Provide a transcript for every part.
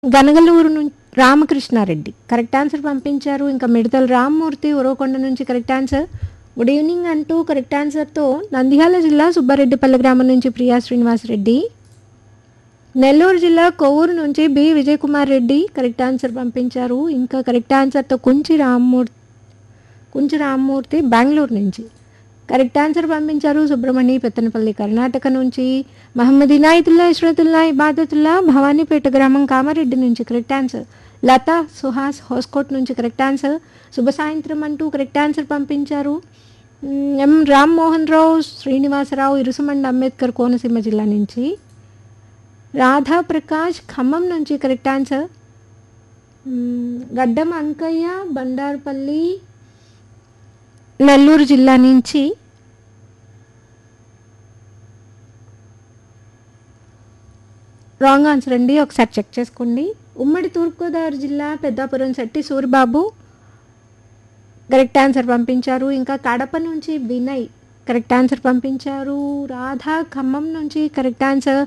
గనగలూరు నుంచి Ramakrishna Reddy correct answer పంపించారు ఇంకా మిడతల రామ్మూర్తి ఉరవకొండ నుంచి కరెక్ట్ ఆన్సర్ గుడ్ ఈవినింగ్ అంటూ కరెక్ట్ ఆన్సర్తో నంద్యాల జిల్లా సుబ్బారెడ్డిపల్లి గ్రామం నుంచి ప్రియా శ్రీనివాసరెడ్డి నెల్లూరు జిల్లా కొవ్వూరు నుంచి B Vijay Kumar Reddy correct answer పంపించారు ఇంకా కరెక్ట్ ఆన్సర్తో కుంచి రామ్మూర్తి కుంచి రామ్మూర్తి బెంగళూరు నుంచి కరెక్ట్ ఆన్సర్ పంపించారు సుబ్రహ్మణి పెత్తనపల్లి కర్ణాటక నుంచి మహమ్మద్ ఇనాయతుల్లా ఇష్రతుల్లా ఇబాదతుల్లా భవానీపేట గ్రామం కామారెడ్డి నుంచి కరెక్ట్ ఆన్సర్ లతా సుహాస్ హోస్కోట్ నుంచి కరెక్ట్ ఆన్సర్ శుభ సాయంత్రం అంటూ కరెక్ట్ ఆన్సర్ పంపించారు మ్, ఎం రామ్మోహన్ రావు శ్రీనివాసరావు ఇరుసుమండ అంబేద్కర్ కోనసీమ జిల్లా నుంచి రాధా ప్రకాష్ ఖమ్మం నుంచి కరెక్ట్ ఆన్సర్ మ్, గడ్డం అంకయ్య బండార్పల్లి నెల్లూరు జిల్లా నుంచి రాంగ్ ఆన్సర్ అండి ఒకసారి చెక్ చేసుకోండి ఉమ్మడి తూర్పుగోదావరి జిల్లా పెద్దాపురం శెట్టి సూరిబాబు కరెక్ట్ ఆన్సర్ పంపించారు ఇంకా కడప నుంచి వినయ్ కరెక్ట్ ఆన్సర్ పంపించారు రాధా ఖమ్మం నుంచి కరెక్ట్ ఆన్సర్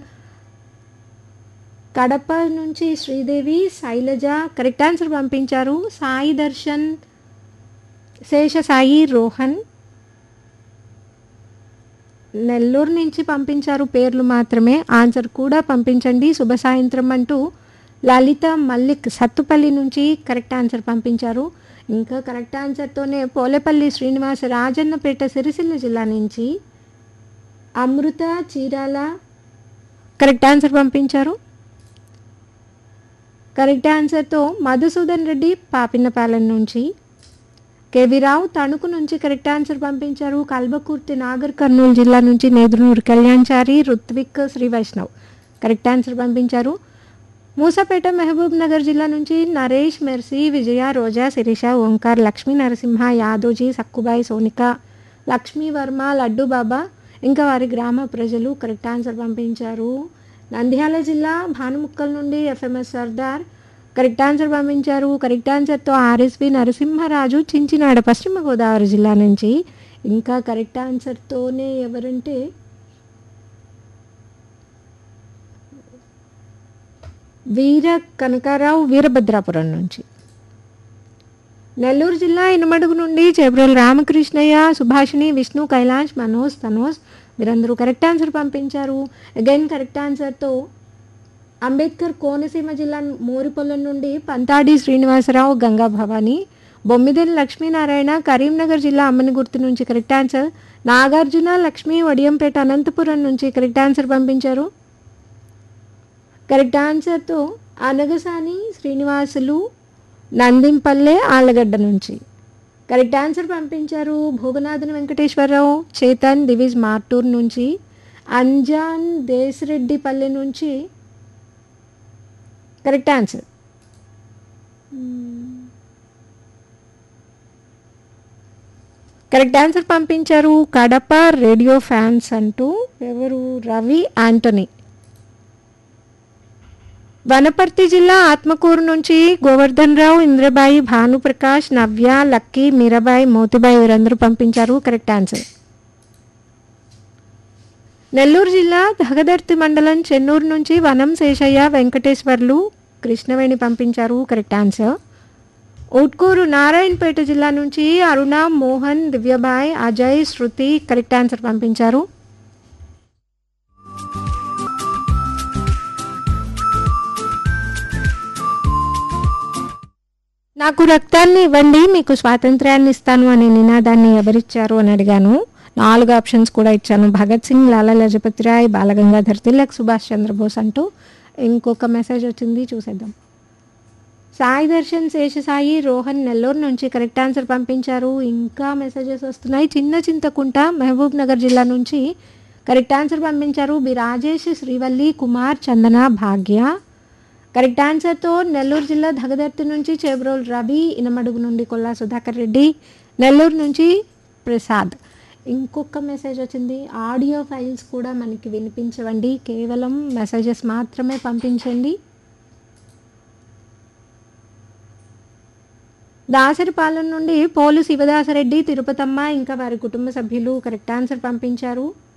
కడప నుంచి శ్రీదేవి శైలజ కరెక్ట్ ఆన్సర్ పంపించారు సాయి దర్శన్ శేష సాయి రోహన్ నెల్లూరు నుంచి పంపించారు పేర్లు మాత్రమే ఆన్సర్ కూడా పంపించండి శుభ సాయంత్రం అంటూ లలిత మల్లిక్ సత్తుపల్లి నుంచి కరెక్ట్ ఆన్సర్ పంపించారు ఇంకా కరెక్ట్ ఆన్సర్తోనే పోలేపల్లి శ్రీనివాస రాజన్నపేట సిరిసిల్ల జిల్లా నుంచి అమృత చీరాల కరెక్ట్ ఆన్సర్ పంపించారు కరెక్ట్ ఆన్సర్తో మధుసూదన్ రెడ్డి పాపిన్నపాలెం నుంచి కేవీ రావు తణుకు నుంచి కరెక్ట్ ఆన్సర్ పంపించారు కల్బకుర్తి నాగర్ కర్నూలు జిల్లా నుంచి నేదునూరు కళ్యాణ్చారి రుత్విక్ శ్రీ వైష్ణవ్ కరెక్ట్ ఆన్సర్ పంపించారు మూసాపేట మహబూబ్ నగర్ జిల్లా నుంచి నరేష్ మెర్సీ విజయ రోజా శిరీష ఓంకార్ లక్ష్మీ నరసింహ యాదోజీ సక్కుబాయి సోనిక లక్ష్మీ వర్మ లడ్డు బాబా ఇంకా వారి గ్రామ ప్రజలు కరెక్ట్ ఆన్సర్ పంపించారు నంద్యాల జిల్లా భానుముక్కల్ నుండి ఎఫ్ఎంఎస్ సర్దార్ కరెక్ట్ ఆన్సర్ పంపించారు కరెక్ట్ ఆన్సర్తో ఆర్ఎస్వి నరసింహరాజు చించినాడ పశ్చిమ గోదావరి జిల్లా నుంచి ఇంకా కరెక్ట్ ఆన్సర్తోనే ఎవరంటే వీర కనకారావు వీరభద్రాపురం నుంచి నెల్లూరు జిల్లా ఇనమడుగు నుండి చేబ్రోలు రామకృష్ణయ్య సుభాషిణి విష్ణు కైలాష్ మనోజ్ తనోజ్ వీరందరూ కరెక్ట్ ఆన్సర్ పంపించారు అగైన్ కరెక్ట్ ఆన్సర్తో అంబేద్కర్ కోనసీమ జిల్లా మోరిపొలం నుండి పంతాడి శ్రీనివాసరావు గంగా భవాని బొమ్మిదేని లక్ష్మీనారాయణ కరీంనగర్ జిల్లా అమ్మనిగుర్తు నుంచి కరెక్ట్ ఆన్సర్ నాగార్జున లక్ష్మీ వడియంపేట అనంతపురం నుంచి కరెక్ట్ ఆన్సర్ పంపించారు కరెక్ట్ ఆన్సర్తో అనగసాని శ్రీనివాసులు నందింపల్లె ఆళ్ళగడ్డ నుంచి కరెక్ట్ ఆన్సర్ పంపించారు భోగనాథన్ వెంకటేశ్వరరావు చేతన్ దివిజ్ మార్టూర్ నుంచి అంజాన్ దేశరెడ్డిపల్లె నుంచి కరెక్ట్ ఆన్సర్ కరెక్ట్ ఆన్సర్ పంపించారు కడప రేడియో ఫ్యాన్స్ అంటూ ఎవరు రవి యాంటనీ వనపర్తి జిల్లా ఆత్మకూరు నుంచి గోవర్ధన్ రావు ఇంద్రబాయి భానుప్రకాష్ నవ్య లక్కీ మీరాబాయి మోతిబాయి వీరందరూ పంపించారు కరెక్ట్ ఆన్సర్ నెల్లూరు జిల్లా దగదర్తి మండలం చెన్నూరు నుంచి వనం శేషయ్య వెంకటేశ్వర్లు కృష్ణవేణి పంపించారు కరెక్ట్ ఆన్సర్ ఊట్కూరు నారాయణపేట జిల్లా నుంచి అరుణ మోహన్ దివ్యబాయ్ అజయ్ శృతి కరెక్ట్ ఆన్సర్ పంపించారు నాకు రక్తాన్ని ఇవ్వండి మీకు స్వాతంత్ర్యాన్ని ఇస్తాను అనే నినాదాన్ని ఎవరిచ్చారు అని అడిగాను నాలుగు ఆప్షన్స్ కూడా ఇచ్చాను భగత్ సింగ్ లాలా లజపతి రాయ్ బాలగంగాధర్ తిలక్ సుభాష్ చంద్రబోస్ అంటూ ఇంకొక మెసేజ్ వచ్చింది చూసేద్దాం సాయి దర్శన్ శేషసాయి రోహన్ నెల్లూరు నుంచి కరెక్ట్ ఆన్సర్ పంపించారు ఇంకా మెసేజెస్ వస్తున్నాయి చిన్న చింతకుంట మహబూబ్ నగర్ జిల్లా నుంచి కరెక్ట్ ఆన్సర్ పంపించారు బి రాజేష్ శ్రీవల్లి కుమార్ చందన భాగ్య కరెక్ట్ ఆన్సర్తో నెల్లూరు జిల్లా దగదర్తి నుంచి చేబ్రోల్ రవి ఇనమడుగు నుండి కొల్లా సుధాకర్ రెడ్డి నెల్లూరు నుంచి ప్రసాద్ ఇంకొక మెసేజ్ వచ్చింది ఆడియో ఫైల్స్ కూడా మనకి వినిపించవండి కేవలం మెసేజెస్ మాత్రమే పంపించండి దాసరిపాలెం నుండి పోలు శివదాసరెడ్డి తిరుపతమ్మ ఇంకా వారి కుటుంబ సభ్యులు కరెక్ట్ ఆన్సర్ పంపించారు